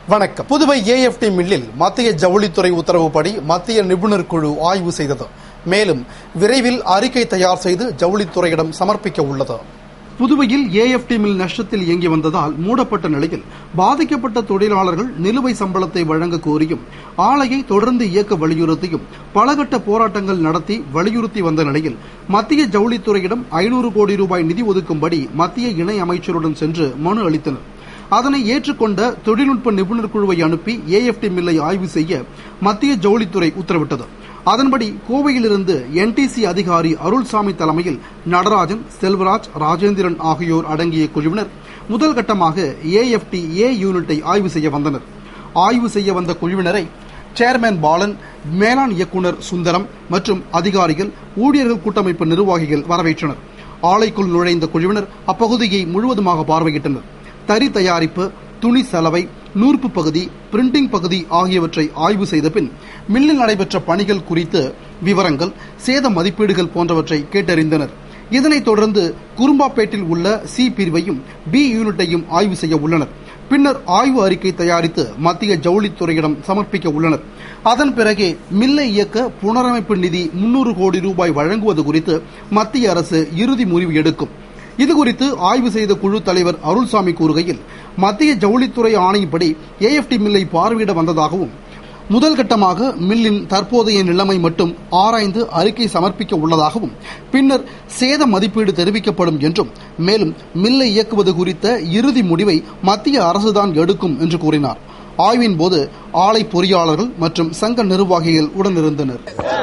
வணக்கம் புதுவை ஏஎஃப்டி மில்லில் மத்திய ஜவுளித்துறை உத்தரவுப்படி மத்திய நிபுணர் குழு ஆய்வு செய்தது மேலும் விரைவில் அறிக்கை தயார் செய்து ஜவுளித்துறையிடம் சமர்ப்பிக்க உள்ளது புதுவையில் ஏஎஃப்டி மில் நஷ்டத்தில் இயங்கி வந்ததால் மூடப்பட்ட நிலையில் பாதிக்கப்பட்ட தொழிலாளர்கள் நிலுவை சம்பளத்தை வழங்க கோரியும் ஆலையை தொடர்ந்து இயக்க வலியுறுத்தியும் பலகட்ட போராட்டங்கள் நடத்தி வலியுறுத்தி வந்த நிலையில் மத்திய ஜவுளித்துறையிடம் ஐநூறு கோடி ரூபாய் நிதி ஒதுக்கும்படி மத்திய இணை அமைச்சருடன் சென்று மனு அளித்தனர் அதனை ஏற்றுக்கொண்ட தொழில்நுட்ப நிபுணர் குழுவை அனுப்பி ஏஎஃப்டி மில்லை ஆய்வு செய்ய மத்திய ஜவுளித்துறை உத்தரவிட்டது அதன்படி கோவையிலிருந்து என்டிசி அதிகாரி அருள்சாமி தலைமையில் நடராஜன் செல்வராஜ் ராஜேந்திரன் ஆகியோர் அடங்கிய குழுவினர் முதல் கட்டமாக ஏஎஃப்டி ஏ யூனிட்டை ஆய்வு செய்ய வந்தனர் ஆய்வு செய்ய வந்த குழுவினரை சேர்மேன் பாலன் மேலாண் இயக்குனர் சுந்தரம் மற்றும் அதிகாரிகள் ஊழியர்கள் கூட்டமைப்பு நிர்வாகிகள் வரவேற்றனர் ஆலைக்குள் நுழைந்த குழுவினர் அப்பகுதியை முழுவதுமாக பார்வையிட்டனர் தறி தயாரிப்பு துணி சலவை நூற்பு பகுதி பிரிண்டிங் பகுதி ஆகியவற்றை ஆய்வு செய்த பின் மில்லில் நடைபெற்ற பணிகள் குறித்து விவரங்கள் சேத மதிப்பீடுகள் போன்றவற்றை கேட்டறிந்தனர் இதனைத் தொடர்ந்து குறும்பாப்பேட்டில் உள்ள சி பிரிவையும் பி யூனிட்டையும் ஆய்வு செய்ய உள்ளனர் பின்னர் ஆய்வு அறிக்கை தயாரித்து மத்திய ஜவுளித்துறையிடம் சமர்ப்பிக்க உள்ளனர் அதன் பிறகே மில்லை இயக்க புனரமைப்பு நிதி முன்னூறு கோடி ரூபாய் வழங்குவது குறித்து மத்திய அரசு இறுதி முடிவு எடுக்கும் இதுகுறித்து ஆய்வு செய்த குழு தலைவர் அருள்சாமி கூறுகையில் மத்திய ஜவுளித்துறை ஆணையின்படி ஏஎஃப்டி மில்லை பார்வையிட வந்ததாகவும் முதல் கட்டமாக மில்லின் தற்போதைய நிலைமை மட்டும் ஆராய்ந்து அறிக்கை சமர்ப்பிக்க உள்ளதாகவும் பின்னர் சேத மதிப்பீடு தெரிவிக்கப்படும் என்றும் மேலும் மில்லை இயக்குவது குறித்த இறுதி முடிவை மத்திய அரசுதான் எடுக்கும் என்று கூறினார் ஆய்வின் போது ஆலை பொறியாளர்கள் மற்றும் சங்க நிர்வாகிகள் உடனிருந்தனர்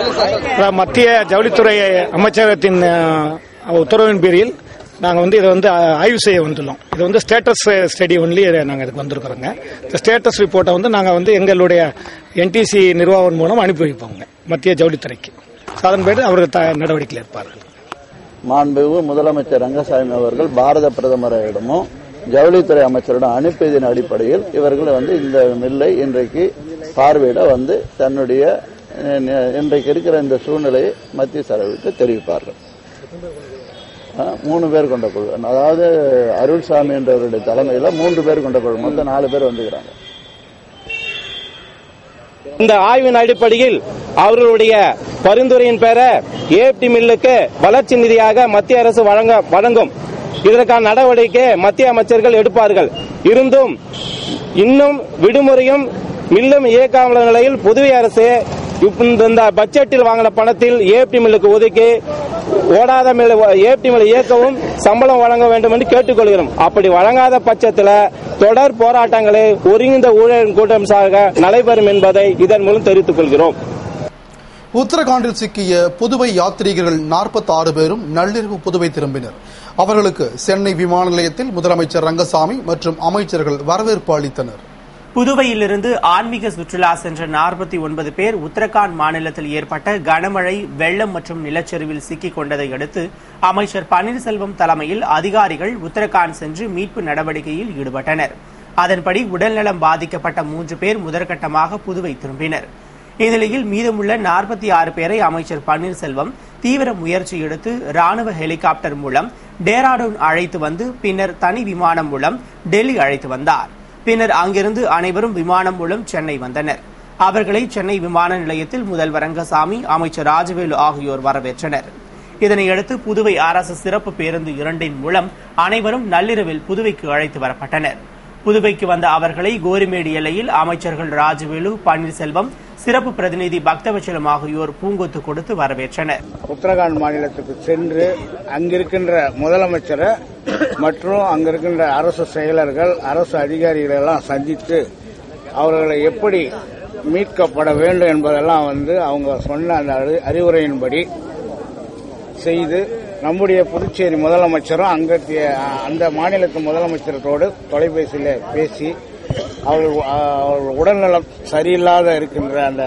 மத்திய ஜவுளித்துறை அமைச்சகத்தின் அஹ், உத்தரவின் பேரில் நாங்கள் வந்து இதை வந்து அஹ், ஆய்வு செய்ய வந்துள்ளோம் இது வந்து ஸ்டேட்டஸ் ஸ்டடி ஒன்லி நாங்கள் இதுக்கு வந்திருக்கிறோங்க இந்த ஸ்டேட்டஸ் ரிப்போர்ட்டை வந்து நாங்கள் வந்து எங்களுடைய என்டிசி நிர்வாகம் மூலம் அனுப்பி வைப்போங்க மத்திய ஜவுளித்துறைக்கு அதன்படி அவர்கள் த- நடவடிக்கை எடுப்பார்கள் மாண்புமிகு முதலமைச்சர் ரங்கசாமி அவர்கள் பாரத பிரதமரிடமும் ஜவுளித்துறை அமைச்சரிடம் அனுப்பியதன் அடிப்படையில் இவர்கள் வந்து இந்த மில்லை இன்றைக்கு பார்வையிட வந்து தன்னுடைய அஹ், ந- இன்றைக்கு இருக்கிற இந்த சூழ்நிலையை மத்திய செலவுக்கு தெரிவிப்பார்கள் அஹ், மூணு பேர் கொண்ட குழு அதாவது அருள்சாமி என்றவருடைய தலைமையில் மூன்று பேர் கொண்ட குழு மொத்தம் நாலு பேர் வந்துக்கிறாங்க இந்த ஆய்வின் அடிப்படையில் அவர்களுடைய பரிந்துரையின் பெற ஏஎப்டி மில்லுக்கு வளர்ச்சி நிதியாக மத்திய அரசு வழங்க வழங்கும் இதற்கான நடவடிக்கை மத்திய அமைச்சர்கள் எடுப்பார்கள் இருந்தும் இன்னும் விடுமுறையும் மில்லும் இயக்காமல் நிலையில் புதுவை அரசு இப்ப இந்த பட்ஜெட்டில் வாங்கின பணத்தில் ஏஎப்டி மில்லுக்கு ஒதுக்கி ஓடாத மில் ஏஎப்டி மில் இயக்கவும் சம்பளம் வழங்க வேண்டும் என்று கேட்டுக்கொள்கிறோம் அப்படி வழங்காத பட்சத்தில் தொடர் போராட்டங்களை ஒருங்கிணைந்த ஊழியர் கூட்டம் சார்க நடைபெறும் என்பதை இதன் மூலம் தெரிவித்துக் கொள்கிறோம் உத்தரகாண்டில் சிக்கிய புதுவை யாத்ரீகர்கள் 46 பேரும் நள்ளிரவு புதுவை திரும்பினர் அவர்களுக்கு சென்னை விமான நிலையத்தில் முதலமைச்சர் ரங்கசாமி மற்றும் அமைச்சர்கள் வரவேற்பு அளித்தனர் புதுவையிலிருந்து ஆன்மீக சுற்றுலா சென்ற நாற்பத்தி ஒன்பது பேர் உத்தரகாண்ட் மாநிலத்தில் ஏற்பட்ட கனமழை வெள்ளம் மற்றும் நிலச்சரிவில் சிக்கிக் கொண்டதை அடுத்து அமைச்சர் பன்னீர்செல்வம் தலைமையில் அதிகாரிகள் உத்தரகாண்ட் சென்று மீட்பு நடவடிக்கையில் ஈடுபட்டனர் அதன்படி உடல்நலம் பாதிக்கப்பட்ட மூன்று பேர் முதற்கட்டமாக புதுவை திரும்பினர் இந்நிலையில் மீதமுள்ள நாற்பத்தி ஆறு பேரை அமைச்சர் பன்னீர்செல்வம் தீவிர முயற்சி எடுத்து ராணுவ ஹெலிகாப்டர் மூலம் டேராடூன் அழைத்து வந்து பின்னர் தனி விமானம் மூலம் டெல்லி அழைத்து வந்தார் பின்னர் அங்கிருந்து அனைவரும் விமானம் மூலம் சென்னை வந்தனர் அவர்களை சென்னை விமான நிலையத்தில் முதல்வர் ரங்கசாமி அமைச்சர் ராஜவேலு ஆகியோர் வரவேற்றனர் இதனையடுத்து புதுவை அரசு சிறப்பு பேருந்து இரண்டின் மூலம் அனைவரும் நள்ளிரவில் புதுவைக்கு அழைத்து வரப்பட்டனர் புதுவைக்கு வந்த அவர்களை கோரிமேடு எல்லையில் அமைச்சர்கள் ராஜவேலு பன்னீர்செல்வம் சிறப்பு பிரதிநிதி பக்தவச்சலம் ஆகியோர் பூங்கொத்து கொடுத்து வரவேற்றனர் உத்தரகாண்ட் மாநிலத்துக்கு சென்று அங்கிருக்கின்ற முதலமைச்சரை மற்றும் அங்கிருக்கின்ற அரசு செயலர்கள் அரசு அதிகாரிகளை எல்லாம் சந்தித்து அவர்களை எப்படி மீட்கப்பட வேண்டும் என்பதெல்லாம் வந்து அவங்க சொன்ன அந்த அறி- அறிவுரையின்படி செய்து நம்முடைய புதுச்சேரி முதலமைச்சரும் அங்கத்திய அந்த மாநிலத்து முதலமைச்சரோடு தொலைபேசியில் பேசி அவர்கள் அவர்கள் உடல்நலம் சரியில்லாத இருக்கின்ற அந்த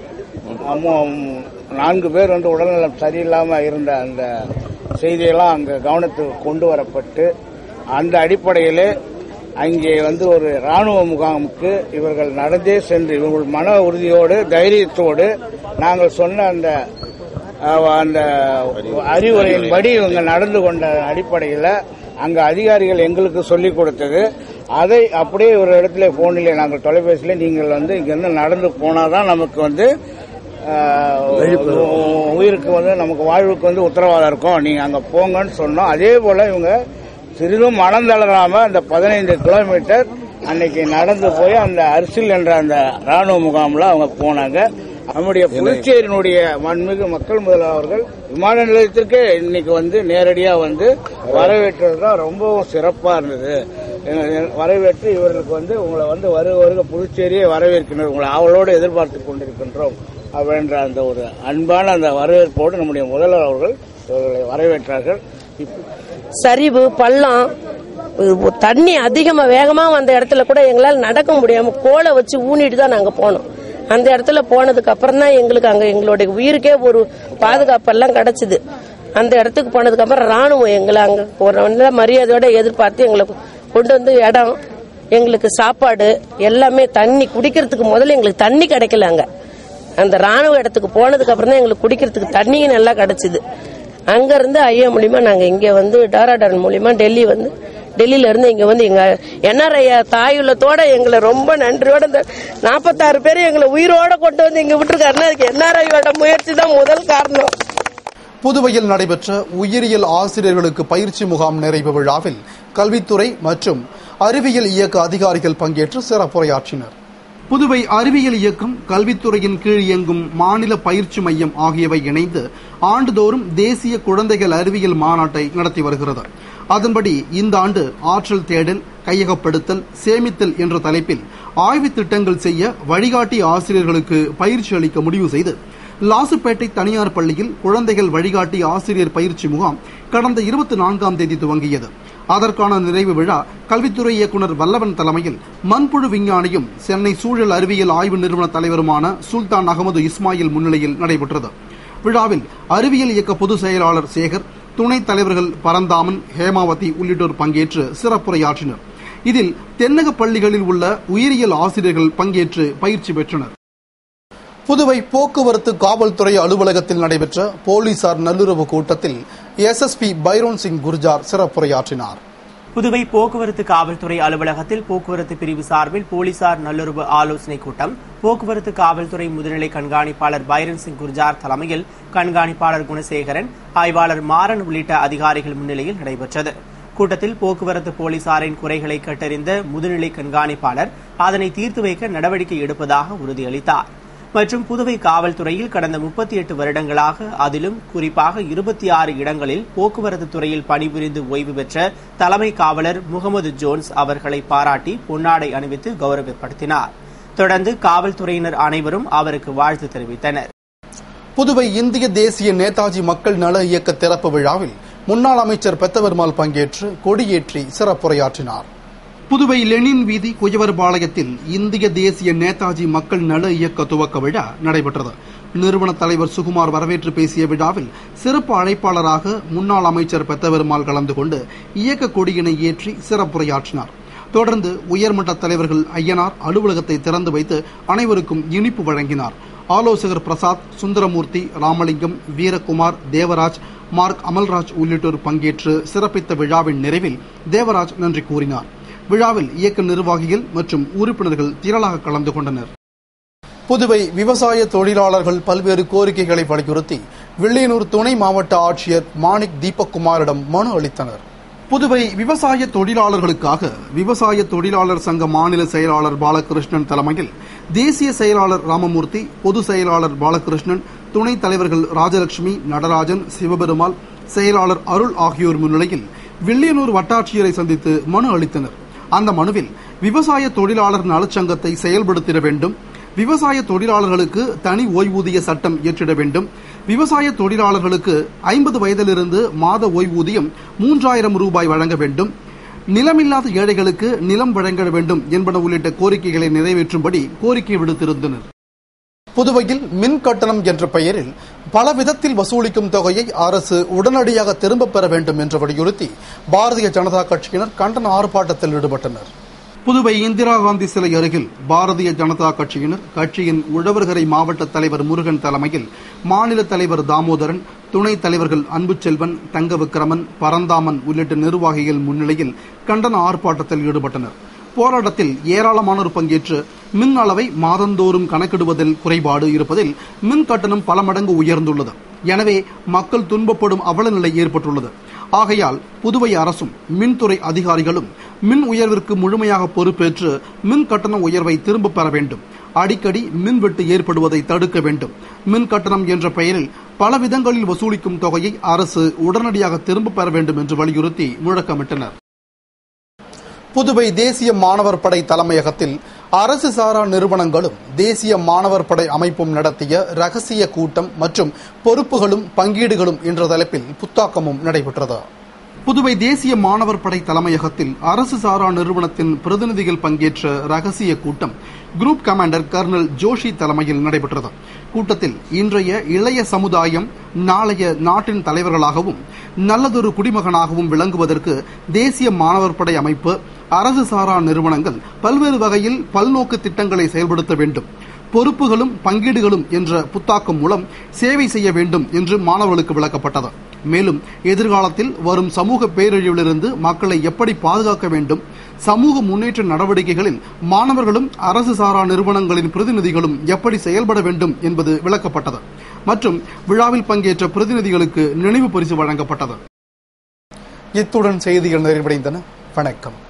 அம்மு- நான்கு பேர் வந்து உடல்நலம் சரியில்லாமல் இருந்த அந்த செய்தியெல்லாம் அங்கே கவனத்துக்கு கொண்டு வரப்பட்டு அந்த அடிப்படையிலே அங்கே வந்து ஒரு ராணுவ முகாமுக்கு இவர்கள் நடந்தே சென்று இவர்கள் மன உறுதியோடு தைரியத்தோடு நாங்கள் சொன்ன அந்த அஹ், அந்த அறிவுரையின்படி இவங்க நடந்து கொண்ட அடிப்படையில் அங்க அதிகாரிகள் எங்களுக்கு சொல்லிக் கொடுத்தது அதை அப்படியே ஒரு இடத்துல போனிலே நாங்கள் தொலைபேசியில நீங்கள் வந்து இங்கிருந்து நடந்து போனாதான் நமக்கு வந்து ஆஹ், உயிருக்கு வந்து நமக்கு வாழ்வுக்கு வந்து உத்தரவாதம் இருக்கும் நீங்க அங்க போங்கன்னு சொன்னோம் அதே போல இவங்க சிறிதும் மனம் தளராம அந்த பதினைந்து கிலோமீட்டர் அன்னைக்கு நடந்து போய் அந்த அரிசில் என்ற அந்த ராணுவ முகாம்ல அவங்க போனாங்க நம்முடைய புதுச்சேரியினுடைய மண்மிகு மக்கள் முதல்வர் அவர்கள் விமான நிலையத்திற்கே இன்னைக்கு வந்து நேரடியா வந்து வரவேற்றது தான் ரொம்பவும் சிறப்பா இருந்தது எங்க- வரவேற்று இவர்களுக்கு வந்து உங்களை வந்து வருக வருக புதுச்சேரியை வரவேற்கின்றோம் உங்களை அவளோடு எதிர்பார்த்து கொண்டிருக்கின்றோம் அப்படின்ற அந்த ஒரு அன்பான அந்த வரவேற்போடு நம்முடைய முதல்வர் அவர்கள் இவர்களை வரவேற்றார்கள் இப்ப- சரிவு பள்ளம் இது தண்ணி அதிகமா வேகமா வந்த இடத்துல கூட எங்களால் நடக்க முடியாம கோலை வச்சு ஊனிட்டு தான் நாங்க போனோம் அந்த இடத்துல போனதுக்கு அப்புறம் தான் எங்களுக்கு அங்க எங்களுடைய உயிருக்கே ஒரு பாதுகாப்பெல்லாம் கிடைச்சது அந்த இடத்துக்கு போனதுக்கு அப்புறம் ராணுவம் எங்களை அங்க ஒரு நல்ல மரியாதையோட எதிர்பார்த்து எங்களை கொண்டு வந்து இடம் எங்களுக்கு சாப்பாடு எல்லாமே தண்ணி குடிக்கிறதுக்கு முதல்ல எங்களுக்கு தண்ணி கிடைக்கல அங்க அந்த ராணுவ இடத்துக்கு போனதுக்கு அப்புறம் தான் எங்களுக்கு குடிக்கிறதுக்கு தண்ணியும் நல்லா கிடைச்சது அங்க இருந்து ஐயா மூலியமா நாங்க இங்க வந்து டாராடன் மூலியமா டெல்லி வந்து டெல்லியில இருந்து இங்க வந்து எங்க என்ஆர் ஐயா தாயுள்ளத்தோட எங்களை ரொம்ப நன்றியோட இந்த நாற்பத்தாறு பேர் எங்களை உயிரோட கொண்டு வந்து இங்க விட்டுருக்காருன்னா அதுக்கு என்ஆர் ஐயோட முயற்சி தான் முதல் காரணம் புதுவையில் நடைபெற்ற உயிரியல் ஆசிரியர்களுக்கு பயிற்சி முகாம் நிறைவு விழாவில் கல்வித்துறை மற்றும் அறிவியல் இயக்க அதிகாரிகள் பங்கேற்று சிறப்புரையாற்றினர் புதுவை அறிவியல் இயக்கம் கல்வித்துறையின் கீழ் இயங்கும் மாநில பயிற்சி மையம் ஆகியவை இணைந்து ஆண்டுதோறும் தேசிய குழந்தைகள் அறிவியல் மாநாட்டை நடத்தி வருகிறது அதன்படி இந்த ஆண்டு ஆற்றல் தேடல் கையகப்படுத்தல் சேமித்தல் என்ற தலைப்பில் ஆய்வுத் திட்டங்கள் செய்ய வழிகாட்டி ஆசிரியர்களுக்கு பயிற்சி அளிக்க முடிவு செய்து லாசுப்பேட்டை தனியார் பள்ளியில் குழந்தைகள் வழிகாட்டி ஆசிரியர் பயிற்சி முகாம் கடந்த இருபத்தி நான்காம் தேதி துவங்கியது அதற்கான நிறைவு விழா கல்வித்துறை இயக்குநர் வல்லவன் தலைமையில் மண்புழு விஞ்ஞானியும் சென்னை சூழல் அறிவியல் ஆய்வு நிறுவன தலைவருமான சுல்தான் அகமது இஸ்மாயில் முன்னிலையில் நடைபெற்றது விழாவில் அறிவியல் இயக்க பொதுச் செயலாளர் சேகர் துணைத் தலைவர்கள் பரந்தாமன் ஹேமாவதி உள்ளிட்டோர் பங்கேற்று சிறப்புரையாற்றினர் இதில் தென்னக பள்ளிகளில் உள்ள உயிரியல் ஆசிரியர்கள் பங்கேற்று பயிற்சி பெற்றனர் புதுவை போக்குவரத்து காவல்துறை அலுவலகத்தில் நடைபெற்ற போலீசார் நல்லுறவு கூட்டத்தில் எஸ்எஸ்பி பைரோன் சிங் குர்ஜார் சிறப்புரையாற்றினார் புதுவை போக்குவரத்து காவல்துறை அலுவலகத்தில் போக்குவரத்து பிரிவு சார்பில் போலீசார் நல்லுறவு ஆலோசனை கூட்டம் போக்குவரத்து காவல்துறை முதுநிலை கண்காணிப்பாளர் பைரன் சிங் குர்ஜார் தலைமையில் கண்காணிப்பாளர் குணசேகரன் ஆய்வாளர் மாறன் உள்ளிட்ட அதிகாரிகள் முன்னிலையில் நடைபெற்றது கூட்டத்தில் போக்குவரத்து போலீசாரின் குறைகளை கட்டறிந்த முதுநிலை கண்காணிப்பாளர் அதனை தீர்த்து வைக்க நடவடிக்கை எடுப்பதாக உறுதியளித்தார் மற்றும் புதுவை காவல்துறையில் கடந்த முப்பத்தி எட்டு வருடங்களாக அதிலும் குறிப்பாக இருபத்தி ஆறு இடங்களில் போக்குவரத்து துறையில் பணிபுரிந்து ஓய்வு பெற்ற தலைமை காவலர் முகமது ஜோன்ஸ் அவர்களை பாராட்டி பொன்னாடை அணிவித்து கௌரவப்படுத்தினார் தொடர்ந்து காவல்துறையினர் அனைவரும் அவருக்கு வாழ்த்து தெரிவித்தனர் புதுவை இந்திய தேசிய நேதாஜி மக்கள் நல இயக்க திறப்பு விழாவில் முன்னாள் அமைச்சர் பெத்தவர்மால் பங்கேற்று கொடியேற்றி சிறப்புரையாற்றினார் புதுவை லெனின் வீதி குயவர்பாளையத்தில் இந்திய தேசிய நேதாஜி மக்கள் நல இயக்க துவக்க விழா நடைபெற்றது நிறுவன தலைவர் சுகுமார் வரவேற்று பேசிய விழாவில் சிறப்பு அழைப்பாளராக முன்னாள் அமைச்சர் பெத்தவெருமாள் கலந்து கொண்டு இயக்க கொடியினை ஏற்றி சிறப்புரையாற்றினார் தொடர்ந்து உயர்மட்ட தலைவர்கள் ஐயனார் அலுவலகத்தை திறந்து வைத்து அனைவருக்கும் இனிப்பு வழங்கினார் ஆலோசகர் பிரசாத் சுந்தரமூர்த்தி ராமலிங்கம் வீரகுமார் தேவராஜ் மார்க் அமல்ராஜ் உள்ளிட்டோர் பங்கேற்று சிறப்பித்த விழாவின் நிறைவில் தேவராஜ் நன்றி கூறினார் விழாவில் இயக்க நிர்வாகிகள் மற்றும் உறுப்பினர்கள் திரளாக கலந்து கொண்டனர் புதுவை விவசாய தொழிலாளர்கள் பல்வேறு கோரிக்கைகளை வலியுறுத்தி வில்லியனூர் துணை மாவட்ட ஆட்சியர் மாணிக் தீபக்குமாரிடம் மனு அளித்தனர் புதுவை விவசாய தொழிலாளர்களுக்காக விவசாய தொழிலாளர் சங்க மாநில செயலாளர் பாலகிருஷ்ணன் தலைமையில் தேசிய செயலாளர் ராமமூர்த்தி பொதுச் செயலாளர் பாலகிருஷ்ணன் துணைத் தலைவர்கள் ராஜலட்சுமி நடராஜன் சிவபெருமாள் செயலாளர் அருள் ஆகியோர் முன்னிலையில் வில்லியனூர் வட்டாட்சியரை சந்தித்து மனு அளித்தனர் அந்த மனுவில் விவசாய தொழிலாளர் நலச்சங்கத்தை செயல்படுத்திட வேண்டும் விவசாய தொழிலாளர்களுக்கு தனி ஓய்வூதிய சட்டம் இயற்றிட வேண்டும் விவசாய தொழிலாளர்களுக்கு ஐம்பது வயதிலிருந்து மாத ஓய்வூதியம் மூன்றாயிரம் ரூபாய் வழங்க வேண்டும் நிலமில்லாத ஏழைகளுக்கு நிலம் வழங்க வேண்டும் என்பன உள்ளிட்ட கோரிக்கைகளை நிறைவேற்றும்படி கோரிக்கை விடுத்திருந்தனர் புதுவையில் மின் கட்டணம் என்ற பெயரில் பல விதத்தில் வசூலிக்கும் தொகையை அரசு உடனடியாக திரும்பப் பெற வேண்டும் என்று வலியுறுத்தி பாரதிய ஜனதா கட்சியினர் கண்டன ஆர்ப்பாட்டத்தில் ஈடுபட்டனர் புதுவை இந்திரா காந்தி சிலை அருகில் பாரதிய ஜனதா கட்சியினர் கட்சியின் உழவர்கரை மாவட்ட தலைவர் முருகன் தலைமையில் மாநில தலைவர் தாமோதரன் துணைத் தலைவர்கள் அன்புச்செல்வன் தங்க விக்கிரமன் பரந்தாமன் உள்ளிட்ட நிர்வாகிகள் முன்னிலையில் கண்டன ஆர்ப்பாட்டத்தில் ஈடுபட்டனர் போராட்டத்தில் ஏராளமானோர் பங்கேற்று மின் அளவை மாதந்தோறும் கணக்கிடுவதில் குறைபாடு இருப்பதில் மின் கட்டணம் பல மடங்கு உயர்ந்துள்ளது எனவே மக்கள் துன்பப்படும் அவல நிலை ஏற்பட்டுள்ளது ஆகையால் புதுவை அரசும் மின்துறை அதிகாரிகளும் மின் உயர்விற்கு முழுமையாக பொறுப்பேற்று மின் கட்டண உயர்வை திரும்பப் பெற வேண்டும் அடிக்கடி மின்வெட்டு ஏற்படுவதை தடுக்க வேண்டும் மின் கட்டணம் என்ற பெயரில் பல விதங்களில் வசூலிக்கும் தொகையை அரசு உடனடியாக திரும்பப் பெற வேண்டும் என்று வலியுறுத்தி முழக்கமிட்டனர் புதுவை தேசிய மாணவர் படை தலைமையகத்தில் அரசு சாரா நிறுவனங்களும் தேசிய மாணவர் படை அமைப்பும் நடத்திய ரகசிய கூட்டம் மற்றும் பொறுப்புகளும் பங்கீடுகளும் என்ற தலைப்பில் புத்தாக்கமும் நடைபெற்றது புதுவை தேசிய மாணவர் படை தலைமையகத்தில் அரசு சாரா நிறுவனத்தின் பிரதிநிதிகள் பங்கேற்ற ரகசிய கூட்டம் குரூப் கமாண்டர் கர்னல் ஜோஷி தலைமையில் நடைபெற்றது கூட்டத்தில் இன்றைய இளைய சமுதாயம் நாளைய நாட்டின் தலைவர்களாகவும் நல்லதொரு குடிமகனாகவும் விளங்குவதற்கு தேசிய மாணவர் படை அமைப்பு அரசு சாரா நிறுவனங்கள் பல்வேறு வகையில் பல்நோக்கு திட்டங்களை செயல்படுத்த வேண்டும் பொறுப்புகளும் பங்கீடுகளும் என்ற புத்தாக்கம் மூலம் சேவை செய்ய வேண்டும் என்று மாணவர்களுக்கு விளக்கப்பட்டது மேலும் எதிர்காலத்தில் வரும் சமூக பேரழிவிலிருந்து மக்களை எப்படி பாதுகாக்க வேண்டும் சமூக முன்னேற்ற நடவடிக்கைகளில் மாணவர்களும் அரசு சாரா நிறுவனங்களின் பிரதிநிதிகளும் எப்படி செயல்பட வேண்டும் என்பது விளக்கப்பட்டது மற்றும் விழாவில் பங்கேற்ற பிரதிநிதிகளுக்கு நினைவு பரிசு வழங்கப்பட்டது இத்துடன் செய்திகள் நிறைவடைந்தன வணக்கம்